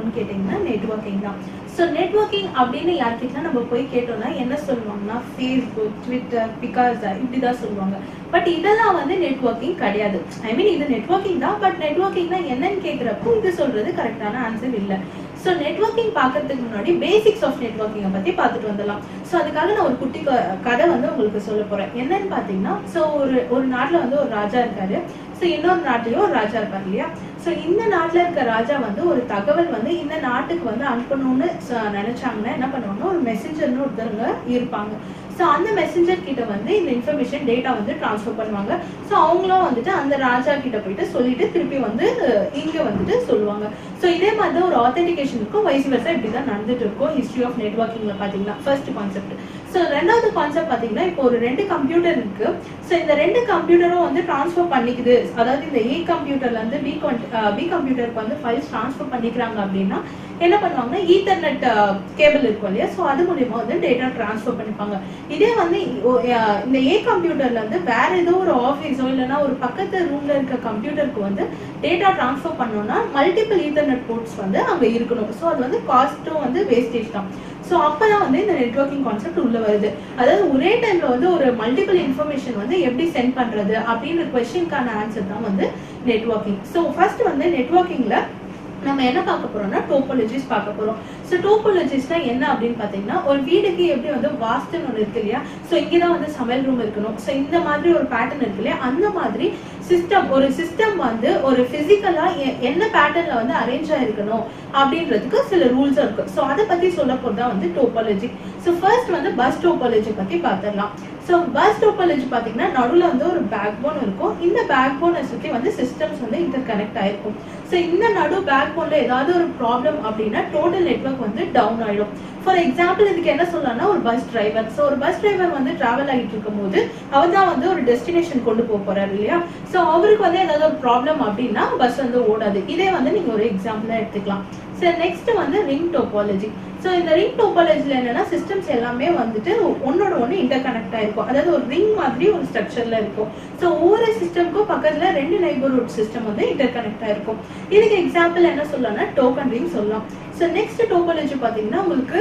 அப்படின்னு கேட்டிங்கன்னா நெட்வொர்க்கிங் தான் ஸோ நெட்வொர்க்கிங் அப்படின்னு யார்கிட்ட நம்ம போய் கேட்டோம்னா என்ன சொல்லுவாங்கன்னா ஃபேஸ்புக் ட்விட்டர் பிகாஸா இப்படி தான் சொல்லுவாங்க பட் இதெல்லாம் வந்து நெட்வொர்க்கிங் கிடையாது ஐ மீன் இது நெட்வொர்க்கிங் தான் பட் நெட்வொர்க்கிங்னா என்னன்னு கேட்குறப்போ இது சொல்றது கரெக்டான ஆன்சர் இல்லை ஸோ நெட்வொர்க்கிங் பார்க்கறதுக்கு முன்னாடி பேசிக்ஸ் ஆஃப் நெட்வொர்க்கிங்கை பற்றி பார்த்துட்டு வந்துடலாம் ஸோ அதுக்காக நான் ஒரு குட்டி க- கதை வந்து உங்களுக்கு சொல்ல போகிறேன் என்னன்னு பார்த்தீங்கன்னா ஸோ ஒரு ஒரு நாட்டில் வந்து ஒரு ராஜா இருக்காரு ஸோ இன்னொரு நாட்டிலையும் ஒரு ராஜா இருப்பார் இல்லையா ஸோ இந்த நாட்டில் இருக்க ராஜா வந்து ஒரு தகவல் வந்து இந்த நாட்டுக்கு வந்து அனுப்பணும்னு ச- நினைச்சாங்கன்னா என்ன பண்ணுவாங்கன்னா ஒரு மெசேஞ்சர்னு ஒருத்தருங்க இருப்பாங்க ஸோ அந்த மெசேஞ்சர் கிட்ட வந்து இந்த இன்ஃபர்மேஷன் டேட்டா வந்து ட்ரான்ஸ்ஃபர் பண்ணுவாங்க ஸோ அவங்களும் வந்துட்டு அந்த ராஜா கிட்ட போயிட்டு சொல்லிட்டு திருப்பி வந்து இங்க வந்துட்டு சொல்லுவாங்க ஸோ இதே மாதிரி தான் ஒரு ஆத்தென்டிகேஷன் இருக்கும் வைஸ் வெர்சா இப்படி தான் நடந்துட்டு இருக்கும் ஹிஸ்ட்ரி ஆஃப் நெட்வொர்க்கிங்ல பாத்தீங்கன்னா ஃபர்ஸ்ட் கான்செப்ட் ஸோ ரெண்டாவது கான்செப்ட் பாத்தீங்கன்னா இப்போ ஒரு ரெண்டு கம்ப்யூட்டர் இருக்கு ஸோ இந்த ரெண்டு கம்ப்யூட்டரும் வந்து ட்ரான்ஸ்ஃபர் பண்ணிக்குது அதாவது இந்த ஏ கம்ப்யூட்டர்ல இருந்து பி பி கம்ப்யூட்டருக்கு வந்து ஃபைல்ஸ் ட்ரான்ஸ்ஃபர் பண்ணிக்கிறாங்க அப்படின்னா என்ன பண்ணுவாங்கன்னா ஈத்தர்நெட் கேபிள் இருக்கும் இல்லையா ஸோ அது மூலியமா வந்து டேட்டா ட்ரான்ஸ்ஃபர் பண்ணிப்பாங்க இதே வந்து ஓ- அஹ் இந்த ஏ கம்ப்யூட்டர்ல இருந்து வேற ஏதோ ஒரு ஆஃபீஸோ இல்லைன்னா ஒரு பக்கத்து ரூம்ல இருக்க கம்ப்யூட்டருக்கு வந்து டேட்டா ட்ரான்ஸ்ஃபர் பண்ணோம்னா மல்டிபிள் ஈத்தர்நெட் போர்ட்ஸ் வந்து அங்க இருக்கணும் ஸோ அது வந்து காஸ்ட்டும் வந்து வேஸ்டேஜ் தான் ஸோ அப்பதான் வந்து இந்த நெட்வொர்க்கிங் கான்செப்ட் உள்ள வருது அதாவது ஒரே டைம்ல வந்து ஒரு மல்டிபிள் இன்ஃபர்மேஷன் வந்து எப்படி சென்ட் பண்றது அப்படின்ற கொஸ்டினுக்கான ஆன்சர் தான் வந்து நெட்வொர்க்கிங் ஸோ ஃபர்ஸ்ட் வந்து நெட்வொர்க்கிங்ல நம்ம என்ன பார்க்க போறோம்னா டோபாலஜிஸ் பார்க்க போறோம் ஸோ டோபாலஜிஸ்னா என்ன அப்படின்னு பார்த்தீங்கன்னா ஒரு வீடுக்கு எப்படி வந்து வாஸ்துன்னு ஒன்று இருக்கு இல்லையா ஸோ இங்கே தான் வந்து சமையல் ரூம் இருக்கணும் ஸோ இந்த மாதிரி ஒரு பேட்டர்ன் இருக்கு இல்லையா அந்த மாதிரி சிஸ்டம் ஒரு சிஸ்டம் வந்து ஒரு பிசிக்கலா என்ன பேட்டர்ன்ல வந்து அரேஞ்ச் ஆயிருக்கணும் அப்படின்றதுக்கு சில ரூல்ஸ் இருக்கு ஸோ அதை பத்தி சொல்ல போறதா வந்து டோபாலஜி ஸோ ஃபர்ஸ்ட் வந்து பஸ் டோபாலஜி பத்தி பார்த்துடலாம் ஸோ பஸ் டோபாலஜி பார்த்தீங்கன்னா நடுவில் வந்து ஒரு பேக் போன் இருக்கும் இந்த பேக் போனை சுற்றி வந்து சிஸ்டம்ஸ் வந்து இன்டர் கனெக்ட் ஆயிருக்கும் ஸோ இந்த நடு பேக் போன்ல ஏதாவது ஒரு ப்ராப்ளம் அப்படின்னா டோட்டல் நெட்வொர்க் வந்து டவுன் ஆயிடும் ஃபார் எக்ஸாம்பிள் இதுக்கு என்ன சொல்லலாம்னா ஒரு பஸ் டிரைவர் ஸோ ஒரு பஸ் டிரைவர் வந்து டிராவல் ஆகிட்டு இருக்கும்போது அவர் தான் வந்து ஒரு டெஸ்டினேஷன் கொண்டு போக போறாரு இல்லையா ஸோ அவருக்கு வந்து ஏதாவது ஒரு ப்ராப்ளம் அப்படின்னா பஸ் வந்து ஓடாது இதே வந்து நீங்க ஒரு எக்ஸாம்பிளா எடுத்துக்கலாம் சரி நெக்ஸ்ட் வந்து ரிங் டோபாலஜி ஸோ இந்த ரிங் டோபாலஜில என்னன்னா சிஸ்டம்ஸ் எல்லாமே வந்துட்டு ஒன்னோட ஒன்று இன்டர் கனெக்ட் ஆயிருக்கும் அதாவது ஒரு ரிங் மாதிரி ஒரு ஸ்ட்ரக்சர்ல இருக்கும் ஸோ ஒவ்வொரு சிஸ்டம்க்கும் பக்கத்துல ரெண்டு நெய்பர்ஹுட் சிஸ்டம் வந்து இன்டர் கனெக்ட் ஆயிருக்கும் இதுக்கு எக்ஸாம்பிள் என்ன சொல்லலாம்னா டோக்கன் ரிங் சொல்லலாம் ஸோ நெக்ஸ்ட் டோபாலஜி பார்த்தீங்கன்னா உங்களுக்கு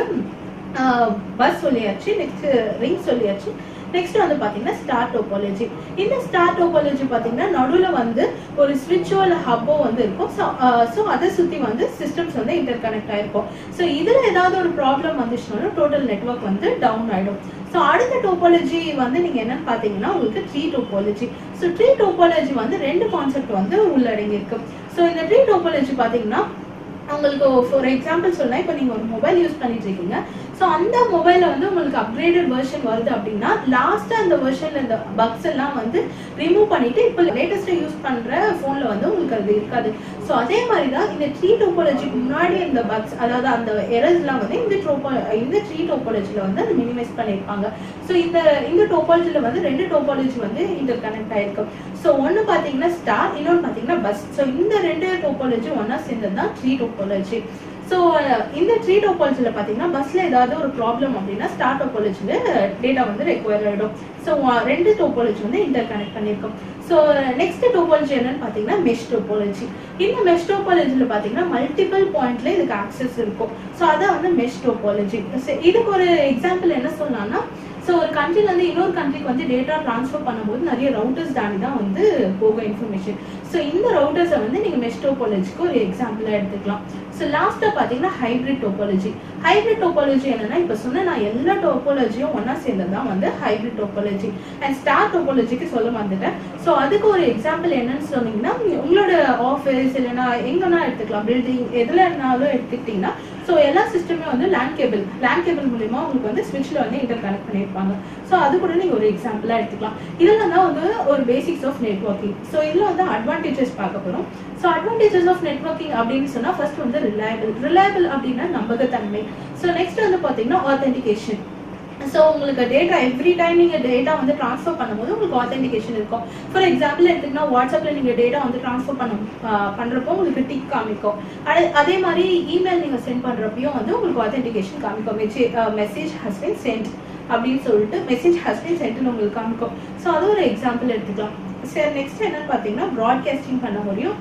பஸ் சொல்லியாச்சு நெக்ஸ்ட் ரிங் சொல்லியாச்சு நெக்ஸ்ட் வந்து பாத்தீங்கன்னா ஸ்டார் டோபாலஜி இந்த ஸ்டார் டோபாலஜி பாத்தீங்கன்னா நடுவுல வந்து ஒரு ஸ்விட்சோ இல்ல ஹப்போ வந்து இருக்கும் ஸோ அதை சுத்தி வந்து சிஸ்டம்ஸ் வந்து இன்டர் கனெக்ட் ஆயிருக்கும் ஸோ இதுல ஏதாவது ஒரு ப்ராப்ளம் வந்துச்சுனாலும் டோட்டல் நெட்வொர்க் வந்து டவுன் ஆயிடும் ஸோ அடுத்த டோபாலஜி வந்து நீங்க என்னன்னு பாத்தீங்கன்னா உங்களுக்கு tree topology so tree topology வந்து ரெண்டு கான்செப்ட் வந்து உள்ளடங்கி இருக்கு ஸோ இந்த ட்ரீ டோபாலஜி பாத்தீங்கன்னா உங்களுக்கு ஃபார் எக்ஸாம்பிள் சொன்னா இப்போ நீங்க ஒரு மொபைல் யூஸ் பண்ணிட்டு இருக்கீங்க ஸோ அந்த மொபைல்ல வந்து உங்களுக்கு அப்கிரேடட் வெர்ஷன் வருது அப்படின்னா லாஸ்டா அந்த வெர்ஷன்ல இந்த பக்ஸ் எல்லாம் வந்து ரிமூவ் பண்ணிட்டு இப்போ லேட்டஸ்டா யூஸ் பண்ற போன்ல வந்து உங்களுக்கு அது இருக்காது ஸோ அதே மாதிரி தான் இந்த ட்ரீ டோபாலஜிக்கு முன்னாடி இந்த பக்ஸ் அதாவது அந்த எரர்ஸ்லாம் வந்து இந்த டோபோ இந்த ட்ரீ டோபாலஜில வந்து அது மினிமைஸ் பண்ணியிருப்பாங்க ஸோ இந்த இந்த டோபாலஜில வந்து ரெண்டு டோபாலஜி வந்து இன்டர் கனெக்ட் ஆயிருக்கும் ஸோ ஒன்று பார்த்தீங்கன்னா ஸ்டார் இன்னொன்று பார்த்தீங்கன்னா பஸ் ஸோ இந்த ரெண்டு டோபாலஜி ஒன்றா சேர்ந்தது தான் ட்ரீ டோபாலஜி ஸோ இந்த ட்ரீ டோபாலஜியில் பார்த்தீங்கன்னா பஸ்ஸில் ஏதாவது ஒரு ப்ராப்ளம் அப்படின்னா ஸ்டார் டோபாலஜியில் டேட்டா வந்து ரெக்வயர் ஆகிடும் ஸோ ரெண்டு டோபாலஜி வந்து இன்டர் கனெக்ட் பண்ணியிருக்கோம் ஸோ நெக்ஸ்ட் டோபாலஜி என்னன்னு பார்த்தீங்கன்னா மெஷ் டோபாலஜி இந்த மெஷ் டோபாலஜியில் பார்த்தீங்கன்னா மல்டிபிள் பாயிண்ட்ல இதுக்கு ஆக்சஸ் இருக்கும் ஸோ அதான் வந்து மெஷ் டோபாலஜி இதுக்கு ஒரு எக்ஸாம்பிள் என்ன சொல்லலாம்னா ஸோ ஒரு கண்ட்ரில இருந்து இன்னொரு கண்ட்ரிக்கு வந்து டேட்டா ட்ரான்ஸ்ஃபர் பண்ணும்போது நிறைய ரவுட்டர்ஸ் தாண்டி தான் வந்து போகும் இன்ஃபர்மேஷன் ஸோ இந்த ரவுட்டர்ஸை வந்து நீங்கள் மெஷ் டோபாலஜிக்கு ஒரு எக்ஸாம்பிளாக எடுத்துக்கலாம் ஸோ லாஸ்ட்டாக பார்த்தீங்கன்னா ஹைப்ரிட் டோபாலஜி ஹைப்ரிட் டோபாலஜி என்னன்னா இப்போ சொன்ன நான் எல்லா டோபாலஜியும் ஒன்றா சேர்ந்தது தான் வந்து ஹைப்ரிட் டோபாலஜி அண்ட் ஸ்டார் டோபாலஜிக்கு சொல்ல வந்துட்டேன் ஸோ அதுக்கு ஒரு எக்ஸாம்பிள் என்னன்னு சொன்னீங்கன்னா உங்களோட ஆஃபீஸ் இல்லைன்னா எங்கன்னா எடுத்துக்கலாம் பில்டிங் எதுல இருந்தாலும் எடுத்துக்கிட்டீங்கன்னா ஸோ எல்லா சிஸ்டமே வந்து லேண்ட் கேபிள் லேண்ட் கேபிள் மூலியமா உங்களுக்கு வந்து ஸ்விட்ச்ல வந்து இன்டர் கனெக்ட் பண்ணியிருப்பாங்க ஸோ அது கூட நீங்க ஒரு எக்ஸாம்பிளா எடுத்துக்கலாம் இதெல்லாம் தான் வந்து ஒரு பேசிக்ஸ் ஆஃப் நெட்ஒர்க்கிங் ஸோ இதுல வந்து அட்வான்டேஜஸ் பார்க்க போறோம் ஸோ அட்வான்டேஜஸ் ஆஃப் நெட்ஒர்க்கிங் அப்படின்னு சொன்னா ஃபர்ஸ்ட் வந்து ரிலையபிள் ரிலையபிள் அப்படின்னா நம்பகத்தன்மை ஸோ நெக்ஸ்ட் வந்து பாத்தீங்கன்னா ஆத்தென்டிகேஷன் ஸோ உங்களுக்கு டேட்டா எவ்ரி டைம் நீங்கள் டேட்டா வந்து ட்ரான்ஸ்ஃபர் பண்ணும்போது உங்களுக்கு ஆத்தென்டிகேஷன் இருக்கும் ஃபார் எக்ஸாம்பிள் எடுத்துக்கிட்டா வாட்ஸ்அப்பில் நீங்கள் டேட்டா வந்து ட்ரான்ஸ்ஃபர் பண்ண பண்ணுறப்போ உங்களுக்கு டிக் காமிக்கும் அதே- அதே மாதிரி இமெயில் நீங்கள் சென்ட் பண்ணுறப்பையும் வந்து உங்களுக்கு ஆத்தென்டிகேஷன் காமிக்கும் மெசேஜ் ஹஸ் பின் சென்ட் அப்படின்னு சொல்லிட்டு மெசேஜ் ஹஸ் பின் சென்ட்னு உங்களுக்கு காமிக்கும் ஸோ அது ஒரு எக்ஸாம்பிள் எடுத்துக்கலாம் சரி நெக்ஸ்ட் என்னன்னு பார்த்தீங்கன்னா ப்ராட்காஸ்டிங் பண்ண முடியும்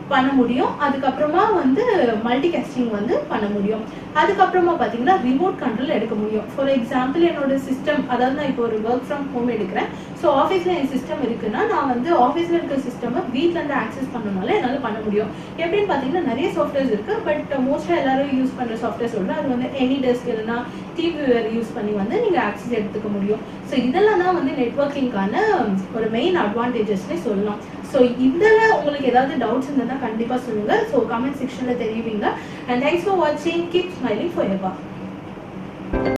பண்ண முடியும் அதுக்கப்புறமா வந்து மல்டி கேஸ்டிங் வந்து பண்ண முடியும் அதுக்கப்புறமா பார்த்தீங்கன்னா ரிமோட் கண்ட்ரோல் எடுக்க முடியும் ஃபார் எக்ஸாம்பிள் என்னோட சிஸ்டம் அதாவது நான் இப்போ ஒரு ஒர்க் ஃப்ரம் ஹோம் எடுக்கிறேன் ஸோ ஆஃபீஸில் என் சிஸ்டம் இருக்குன்னா நான் வந்து ஆஃபீஸில் இருக்கிற சிஸ்டமை வீட்டிலேருந்து ஆக்சஸ் பண்ணனால என்னால் பண்ண முடியும் எப்படின்னு பார்த்தீங்கன்னா நிறைய சாஃப்ட்வேர்ஸ் இருக்குது பட் மோஸ்ட்டாக எல்லாரும் யூஸ் பண்ணுற சாஃப்ட்வேர் சொல்கிறேன் அது வந்து எனி டெஸ்க் இல்லைன்னா டிவிவர் யூஸ் பண்ணி வந்து நீங்கள் ஆக்சஸ் எடுத்துக்க முடியும் ஸோ இதெல்லாம் தான் வந்து நெட்ஒர்க்கிங்கான ஒரு மெயின் அட்வான்டேஜஸ்னே சொல்லலாம் ஸோ இதில் உங்களுக்கு ஏதாவது டவுட்ஸ் இருந்தால் கண்டிப்பாக சொல்லுங்கள் ஸோ கமெண்ட் செக்ஷனில் தெரிவிங்க அண்ட் தேங்க்ஸ் ஃபார் வாட்சிங் கீப் ஸ்மைலிங் ஃபார் எவர்